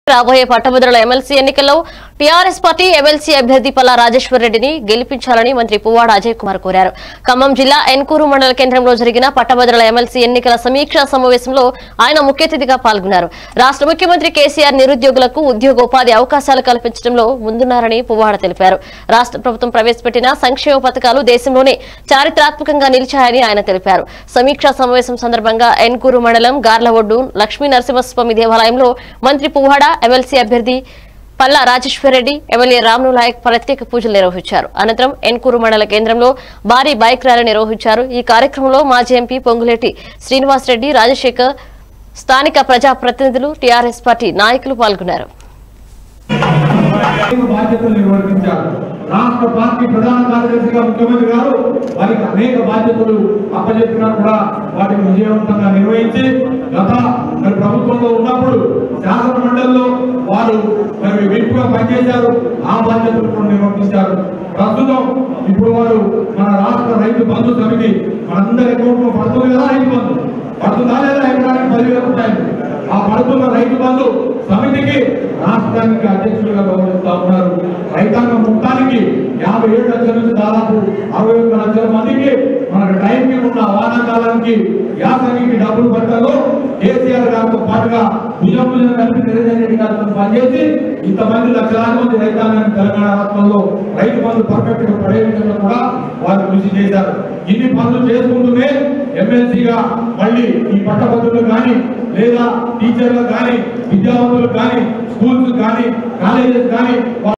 రాబోయే పట్టభద్రుల ఎమ్మెల్సీ ఎన్నికల్లో టీఆర్ఎస్ పార్టీ ఎమ్మెల్సీ అభ్యర్థి పల్లా రాజేశ్వర్ రెడ్డిని గెలిపించాలని మంత్రి పువ్వాడ అజయ్ కుమార్ కోరారు ఖమ్మం జిల్లా ఎన్కూరు మండల కేంద్రంలో జరిగిన పట్టభద్రుల ఎమ్మెల్సీ ఎన్నికల సమీక్షా సమావేశంలో ఆయన ముఖ్య అతిథిగా పాల్గొన్నారు రాష్ట్ర ముఖ్యమంత్రి కేసీఆర్ నిరుద్యోగులకు ఉద్యోగోపాధి అవకాశాలు కల్పించడంలో ముందున్నారని పువ్వాడ తెలిపారు రాష్ట్ర ప్రభుత్వం ప్రవేశపెట్టిన సంక్షేమ పథకాలు దేశంలోనే చారిత్రాత్మకంగా నిలిచాయని ఆయన తెలిపారు సమీక్షా సమావేశం సందర్భంగా ఎన్కూరు మండలం గార్లవొడ్డు లక్ష్మీ నరసింహస్వామి దేవాలయంలో మంత్రి పువ్వాడ ఎమ్మెల్సీ అభ్యర్థి పల్లా రాజేశ్వరరెడ్డి ఎమ్మెల్యే రామ్ను నాయక్ ప్రత్యేక పూజలు నిర్వహించారు అనంతరం ఎన్కూరు మండల కేంద్రంలో భారీ బైక్ ర్యాలీ నిర్వహించారు ఈ కార్యక్రమంలో మాజీ ఎంపీ పొంగులేటి శ్రీనివాసరెడ్డి రాజశేఖర్ స్థానిక ప్రజా ప్రతినిధులు టీఆర్ఎస్ పార్టీ నాయకులు పాల్గొన్నారు అనేక బాధ్యతలు నిర్వర్తించారు రాష్ట్ర పార్టీ ప్రధాన కార్యదర్శిగా ముఖ్యమంత్రి గారు వారికి అనేక బాధ్యతలు అప్పచెప్పినా కూడా వాటిని విజయవంతంగా నిర్వహించి గత మరి ప్రభుత్వంలో ఉన్నప్పుడు శాసన మండలిలో వారు మరి విప్పుగా పనిచేశారు ఆ బాధ్యతలు కూడా నిర్వర్తించారు ప్రస్తుతం ఇప్పుడు వారు మన రాష్ట్ర రైతు బంధు సమితి మనందరి అకౌంట్లో పడుతుంది కదా రైతు బంధు పడుతుందా లేదా ఎకరానికి పదివేల రూపాయలు ఆ పడుతున్న రైతు బంధు సమితికి రాష్ట్రానికి అధ్యక్షులుగా గౌరవిస్తా ఉన్నారు రైతాంగం మొత్తానికి యాభై ఏడు లక్షల నుంచి దాదాపు అరవై ఒక్క లక్షల మందికి మనకు టైంకి ఉన్న వానాకాలానికి యాసంగికి డబ్బులు పట్టలో కేసీఆర్ గారితో పాటుగా భుజం భుజం కలిపి నిరంజన్ రెడ్డి గారితో పనిచేసి ఇంతమంది లక్షలాది మంది రైతాంగాన్ని తెలంగాణ రాష్ట్రంలో రైతు బంధు పర్ఫెక్ట్ గా పడేయడంలో కూడా వారు కృషి చేశారు ఇన్ని పనులు చేసుకుంటూనే ఎమ్మెల్సీగా మళ్ళీ ఈ పట్టభద్రులు కానీ లేదా టీచర్లు కానీ విద్యావంతులు కానీ స్కూల్స్ కానీ కాలేజెస్ కానీ